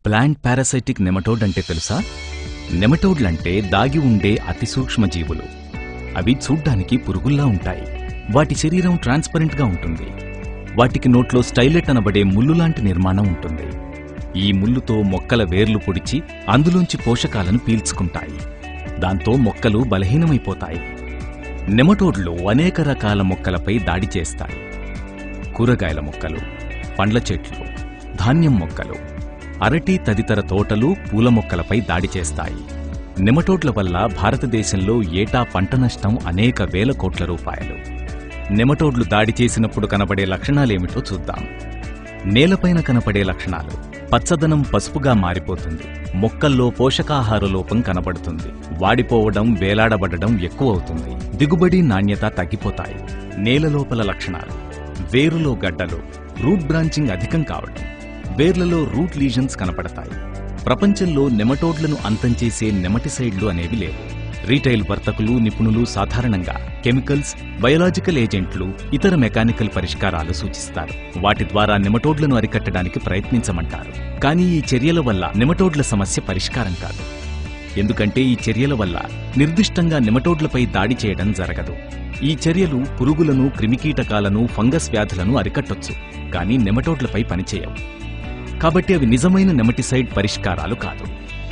plant parasitic nematode అంటే తెలుసా నెమటోడ్లంటే దాగి ఉండే అతి సూక్ష్మ జీవులు అవి చూడ్డానికి పురుగుల్లా ఉంటాయి వాటి శరీరం ట్రాన్స్పరెంట్గా ఉంటుంది వాటికి నోట్లో స్టైలెట్ అనబడే ముల్లులాంటి నిర్మాణం ఉంటుంది ఈ ముల్లుతో మొక్కల వేర్లు పొడిచి అందులోంచి పోషకాలను పీల్చుకుంటాయి దాంతో మొక్కలు బలహీనమైపోతాయి నెమటోడ్లు అనేక రకాల మొక్కలపై దాడి చేస్తాయి కూరగాయల మొక్కలు పండ్ల చెట్లు ధాన్యం మొక్కలు అరటి తదితర తోటలు పూల మొక్కలపై దాడి చేస్తాయి నెమటోడ్ల వల్ల భారతదేశంలో ఏటా పంట నష్టం అనేక వేల కోట్ల రూపాయలు నెమటోడ్లు దాడి చేసినప్పుడు కనబడే లక్షణాలేమిటో చూద్దాం నేలపైన కనపడే లక్షణాలు పచ్చదనం పసుపుగా మారిపోతుంది మొక్కల్లో పోషకాహార లోపం కనబడుతుంది వాడిపోవడం వేలాడబడడం ఎక్కువవుతుంది దిగుబడి నాణ్యత తగ్గిపోతాయి నేల లోపల లక్షణాలు వేరులో గడ్డలు రూట్ బ్రాంచింగ్ అధికం కావడం వేర్లలో రూట్ లీజన్స్ కనపడతాయి ప్రపంచంలో నెమటోడ్లను అంతం చేసే నెమటిసైడ్లు అనేవి లేవు రీటైల్ వర్తకులు నిపుణులు సాధారణంగా కెమికల్స్ బయోలాజికల్ ఏజెంట్లు ఇతర మెకానికల్ పరిష్కారాలు సూచిస్తారు వాటి ద్వారా నెమటోడ్లను అరికట్టడానికి ప్రయత్నించమంటారు కానీ ఈ చర్యల వల్ల నెమటోడ్ల సమస్య పరిష్కారం కాదు ఎందుకంటే ఈ చర్యల వల్ల నిర్దిష్టంగా నెమటోడ్లపై దాడి చేయడం జరగదు ఈ చర్యలు పురుగులను క్రిమికీటకాలను ఫంగస్ వ్యాధులను అరికట్టొచ్చు కానీ నెమటోడ్లపై పనిచేయవు కాబట్టి అవి నిజమైన నెమటిసైడ్ పరిష్కారాలు కాదు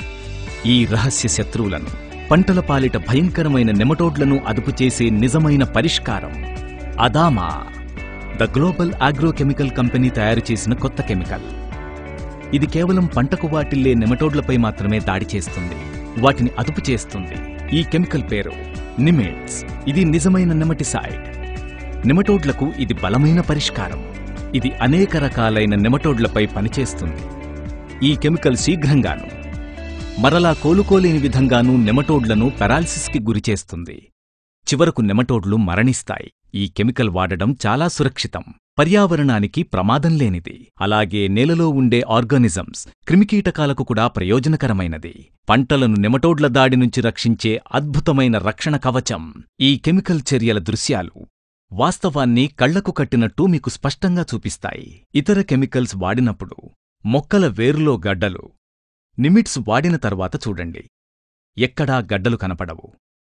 ఈ రహస్య శత్రువులను పంటల పాలిట భయంకరమైన నెమటోడ్లను అదుపు చేసే నిజమైన పరిష్కారం Adama the global agrochemical company తయారు చేసిన కొత్త కెమికల్ ఇది కేవలం పంటకు వాటిల్లే నెమటోడ్లపై మాత్రమే దాడి చేస్తుంది వాటిని అదుపు చేస్తుంది ఈ కెమికల్ పేరు నిమేట్స్ ఇది నిజమైన నెమటిసైడ్ నెమటోడ్లకు ఇది బలమైన పరిష్కారం ఇది అనేక రకాలైన నెమటోడ్లపై పనిచేస్తుంది ఈ కెమికల్ శీఘ్రంగాను మరలా కోలుకోలేని విధంగానూ నెమటోడ్లను పెరాలసిస్కి గురిచేస్తుంది చివరకు నెమటోడ్లు మరణిస్తాయి ఈ కెమికల్ వాడడం చాలా సురక్షితం పర్యావరణానికి ప్రమాదం లేనిది అలాగే నేలలో ఉండే ఆర్గానిజమ్స్ క్రిమికీటకాలకు కూడా ప్రయోజనకరమైనది పంటలను నెమటోడ్ల దాడి నుంచి రక్షించే అద్భుతమైన రక్షణ కవచం ఈ కెమికల్ చర్యల దృశ్యాలు వాస్తవాన్ని కళ్లకు కట్టినట్టు మీకు స్పష్టంగా చూపిస్తాయి ఇతర కెమికల్స్ వాడినప్పుడు మొక్కల వేరులో గడ్డలు నిమిట్స్ వాడిన తర్వాత చూడండి ఎక్కడా గడ్డలు కనపడవు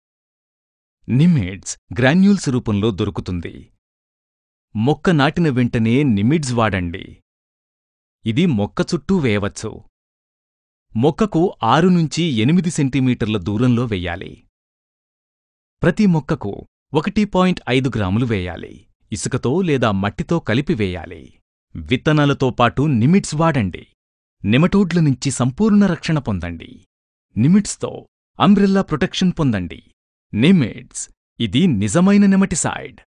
నిమిడ్స్ గ్రాన్యూల్స్ రూపంలో దొరుకుతుంది మొక్క నాటిన వెంటనే నిమిడ్స్ వాడండి ఇది మొక్క చుట్టూ వేయవచ్చు మొక్కకు ఆరు నుంచి ఎనిమిది సెంటీమీటర్ల దూరంలో వెయ్యాలి ప్రతి మొక్కకు ఒకటి పాయింట్ ఐదు గ్రాములు వేయాలి ఇసుకతో లేదా మట్టితో కలిపి వేయాలి విత్తనాలతో పాటు నిమిట్స్ వాడండి నెమటోడ్ల నుంచి సంపూర్ణ రక్షణ పొందండి నిమిట్స్తో అంబ్రెల్లా ప్రొటెక్షన్ పొందండి నిమిట్స్ ఇది నిజమైన నెమటిసైడ్